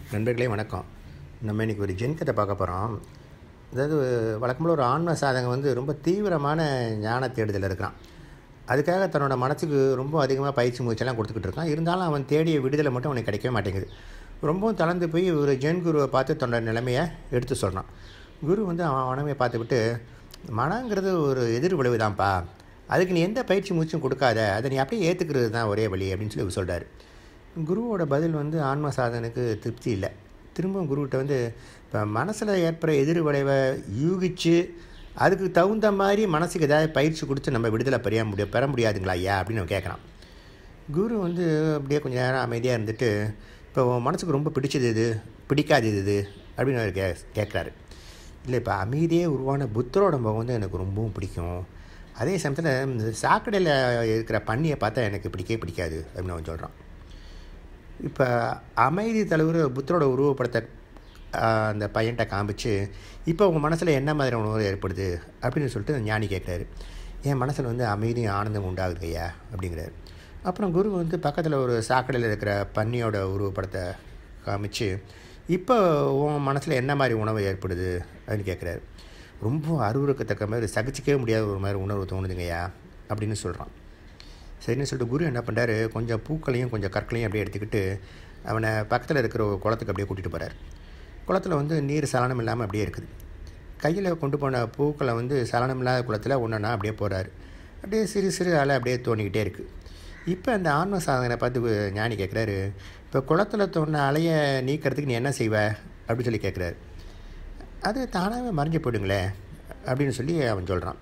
நண்பர்களே வணக்கம் நம்ம இன்றைக்கி ஒரு ஜென் கதை பார்க்க போகிறோம் அதாவது வழக்கம்போல் ஒரு ஆன்ம சாதகம் வந்து ரொம்ப தீவிரமான ஞான தேடுதல் இருக்கிறான் அதுக்காக தன்னோட மனசுக்கு ரொம்ப அதிகமாக பயிற்சி முயற்சியெல்லாம் கொடுத்துக்கிட்டு இருக்கான் இருந்தாலும் அவன் தேடிய விடுதலை மட்டும் அவனுக்கு கிடைக்கவே மாட்டேங்குது ரொம்பவும் தளர்ந்து போய் ஒரு ஜென் குருவை பார்த்து தன்னோட நிலைமையை எடுத்து சொல்கிறான் குரு வந்து அவன் அவனமே பார்த்துக்கிட்டு மனங்கிறது ஒரு எதிர் விளைவு தான்ப்பா அதுக்கு நீ எந்த பயிற்சி முயற்சியும் கொடுக்காத அதை நீ அப்படியே ஏற்றுக்கிறது தான் ஒரே வழி அப்படின்னு சொல்லி சொல்கிறாரு குருவோட பதில் வந்து ஆன்ம சாதனுக்கு திருப்தி இல்லை திரும்பவும் குருக்கிட்ட வந்து இப்போ மனசில் ஏற்படுற எதிர் விளைவை யூகிச்சு அதுக்கு தகுந்த மாதிரி மனசுக்கு ஏதாவது பயிற்சி கொடுத்து நம்ம விடுதலை பெற முடிய பெற முடியாதுங்களா ஐயா அப்படின்னு அவன் கேட்குறான் குரு வந்து அப்படியே கொஞ்சம் நேரம் அமைதியாக இருந்துட்டு இப்போ உன் மனசுக்கு ரொம்ப பிடிச்சது இது பிடிக்காதது இது அப்படின்னு அவர் கே கேட்குறாரு இல்லை இப்போ அமைதியே உருவான புத்தரோட முகம் வந்து எனக்கு ரொம்பவும் பிடிக்கும் அதே சமயத்தில் இந்த சாக்கடையில் இருக்கிற பண்ணியை பார்த்தா எனக்கு பிடிக்கவே பிடிக்காது அப்படின்னு அவன் சொல்கிறான் இப்போ அமைதி தலைவர் புத்தரோட உருவப்படத்தை ஆஹ், அந்த பையன்கிட்ட காமிச்சு இப்போ உங்கள் மனசில் என்ன மாதிரி உணர்வு ஏற்படுது அப்படின்னு சொல்லிட்டு அந்த ஞானி கேட்குறாரு என் மனசில் வந்து அமைதியும் ஆனந்தம் உண்டாகுது ஐயா அப்படிங்கிறாரு அப்புறம் குரு வந்து பக்கத்தில் ஒரு சாக்கடையில் இருக்கிற பன்னியோட உருவப்படத்தை காமிச்சு இப்போ உன் மனசில் என்ன மாதிரி உணவு ஏற்படுது அப்படின்னு கேட்குறாரு ரொம்ப அருவருக்கத்தக்க மாதிரி சகிச்சிக்கவே முடியாத ஒரு மாதிரி உணர்வு தோணுதுங்கய்யா அப்படின்னு சொல்கிறான் சரின்னு சொல்லிட்டு குரு என்ன பண்ணுறாரு கொஞ்சம் பூக்களையும் கொஞ்சம் கற்களையும் அப்படியே எடுத்துக்கிட்டு அவனை பக்கத்தில் இருக்கிற ஒரு குளத்துக்கு அப்படியே கூட்டிகிட்டு போகிறார் குளத்துல வந்து நீர் சலனம் இல்லாமல் அப்படியே இருக்குது கையில் கொண்டு போன பூக்களை வந்து சலனம் இல்லாத குளத்தில் ஒன்றுனா அப்படியே போகிறாரு அப்படியே சிறு சிறு அலை அப்படியே தோணிக்கிட்டே இருக்குது இப்போ அந்த ஆன்ம சாதனை பார்த்து ஞானி கேட்குறாரு இப்போ குளத்துல தோணின அலையை நீக்கிறதுக்கு நீ என்ன செய்வ அப்படின்னு சொல்லி கேட்குறாரு அது தானாகவே மறைஞ்சு போயிடுங்களே அப்படின்னு சொல்லி அவன் சொல்கிறான்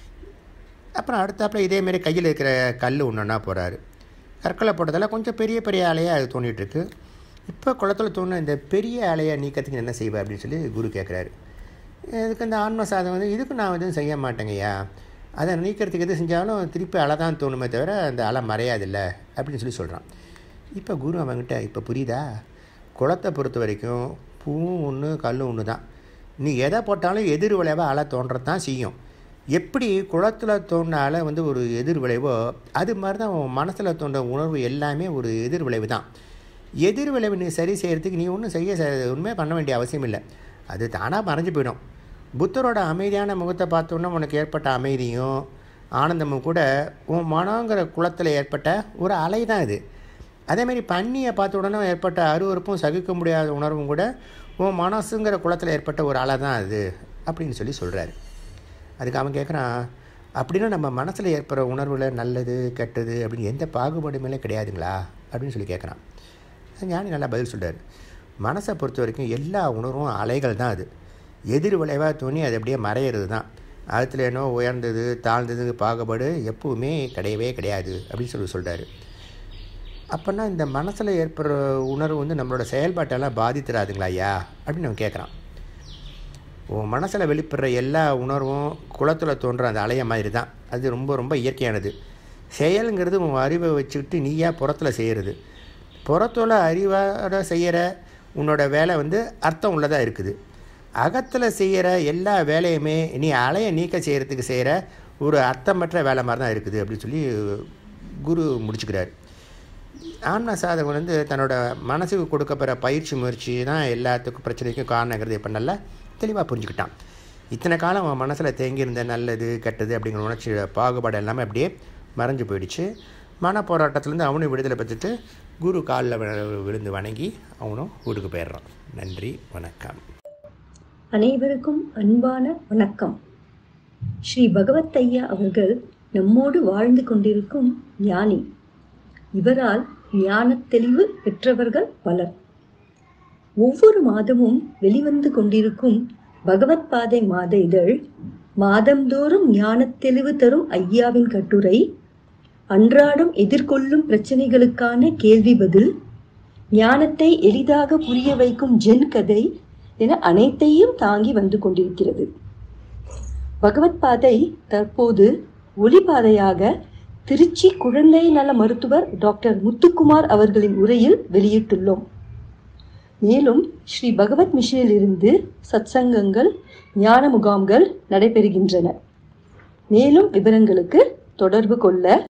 அப்புறம் அடுத்தாப்புல இதேமாரி கையில் இருக்கிற கல் ஒன்றுன்னா போகிறாரு கற்களை போட்டதால் கொஞ்சம் பெரிய பெரிய அலையாக அது தோண்டிட்டு இருக்கு இப்போ குளத்துல தோணுன இந்த பெரிய அலையை நீக்கிறதுக்கு என்ன செய்வேன் அப்படின்னு சொல்லி குரு கேட்குறாரு இதுக்கு இந்த ஆன்ம சாதம் வந்து இதுக்கு நான் எதுவும் செய்ய மாட்டேங்கய்யா அதை நீக்கிறதுக்கு எது செஞ்சாலும் திருப்பி அலை தான் தோணுமே தவிர அந்த அலை மறையாதில்ல அப்படின்னு சொல்லி சொல்கிறான் இப்போ குரு அவன்கிட்ட இப்போ புரியுதா குளத்தை பொறுத்த வரைக்கும் பூவும் ஒன்று கல்லும் ஒன்று தான் நீ எதை போட்டாலும் எதிர் விளைவாக அலை தோன்றதான் செய்யும் எப்படி குளத்தில் தோன்ற அலை வந்து ஒரு எதிர் விளைவோ அது மாதிரி தான் உன் மனசில் தோன்ற உணர்வு எல்லாமே ஒரு எதிர் விளைவு தான் எதிர் விளைவு நீ சரி செய்கிறதுக்கு நீ ஒன்றும் செய்ய உண்மையாக பண்ண வேண்டிய அவசியம் இல்லை அது தானாக மறைஞ்சு போயிடும் புத்தரோட அமைதியான முகத்தை பார்த்தோன்னா உனக்கு ஏற்பட்ட அமைதியும் ஆனந்தமும் கூட உன் மனங்கிற குளத்தில் ஏற்பட்ட ஒரு அலை தான் இது அதேமாரி பன்னியை பார்த்த உடனே ஏற்பட்ட அருவருப்பும் சகிக்க முடியாத உணர்வும் கூட உன் மனசுங்கிற குளத்தில் ஏற்பட்ட ஒரு அலை தான் அது அப்படின்னு சொல்லி சொல்கிறாரு அதுக்கு அவன் கேட்குறான் அப்படின்னா நம்ம மனசில் ஏற்படுற உணர்வில் நல்லது கெட்டது அப்படின்னு எந்த பாகுபாடுமே கிடையாதுங்களா அப்படின்னு சொல்லி கேட்குறான் ஞானி நல்லா பதில் சொல்கிறார் மனசை பொறுத்த வரைக்கும் எல்லா உணர்வும் அலைகள் தான் அது எதிர் விளைவாக தோணி அது அப்படியே மறையிறது தான் அதுல என்ன உயர்ந்தது தாழ்ந்தது பாகுபாடு எப்பவுமே கிடையவே கிடையாது அப்படின்னு சொல்லி சொல்கிறாரு அப்போனா இந்த மனசில் ஏற்படுற உணர்வு வந்து நம்மளோட செயல்பாட்டெல்லாம் பாதித்துறாதுங்களா ஐயா அப்படின்னு அவன் கேட்குறான் உன் மனசில் வெளிப்படுற எல்லா உணர்வும் குளத்தில் தோன்ற அந்த அலைய மாதிரி தான் அது ரொம்ப ரொம்ப இயற்கையானது செயலுங்கிறது உன் அறிவை வச்சுக்கிட்டு நீயா புறத்தில் செய்கிறது புறத்தோட அறிவோட செய்கிற உன்னோட வேலை வந்து அர்த்தம் உள்ளதாக இருக்குது அகத்தில் செய்கிற எல்லா வேலையுமே நீ அலையை நீக்க செய்கிறதுக்கு செய்கிற ஒரு அர்த்தமற்ற வேலை மாதிரி தான் இருக்குது அப்படின்னு சொல்லி குரு முடிச்சுக்கிறார் ஆன்ம சாதகன் வந்து தன்னோட மனசுக்கு கொடுக்கப்படுற பயிற்சி முயற்சி தான் எல்லாத்துக்கும் பிரச்சனைக்கும் காரணங்கிறது இப்போ நல்லா தெளிவாக புரிஞ்சுக்கிட்டான் இத்தனை காலம் அவன் மனசில் தேங்கியிருந்த நல்லது கெட்டது அப்படிங்கிற உணர்ச்சியோட பாகுபாடு எல்லாமே அப்படியே மறைஞ்சு போயிடுச்சு மன போராட்டத்துலேருந்து அவனும் விடுதலை பெற்றுட்டு குரு காலில் விழுந்து வணங்கி அவனும் வீட்டுக்கு போயிடுறான் நன்றி வணக்கம் அனைவருக்கும் அன்பான வணக்கம் ஸ்ரீ பகவத் ஐயா அவர்கள் நம்மோடு வாழ்ந்து கொண்டிருக்கும் ஞானி இவரால் ஞானத் தெளிவு பெற்றவர்கள் பலர் ஒவ்வொரு மாதமும் வெளிவந்து கொண்டிருக்கும் பகவத் பாதை மாத இதழ் மாதந்தோறும் ஞானத் தெளிவு தரும் ஐயாவின் கட்டுரை அன்றாடம் எதிர்கொள்ளும் பிரச்சனைகளுக்கான கேள்வி பதில் ஞானத்தை எளிதாக புரிய வைக்கும் ஜென் கதை என அனைத்தையும் தாங்கி வந்து கொண்டிருக்கிறது பகவத் பாதை தற்போது ஒளிபாதையாக திருச்சி குழந்தை நல மருத்துவர் டாக்டர் முத்துக்குமார் அவர்களின் உரையில் வெளியிட்டுள்ளோம் மேலும் ஸ்ரீ பகவத் மிஷனில் இருந்து சத்சங்கங்கள் ஞான முகாம்கள் நடைபெறுகின்றன மேலும் விவரங்களுக்கு தொடர்பு கொள்ள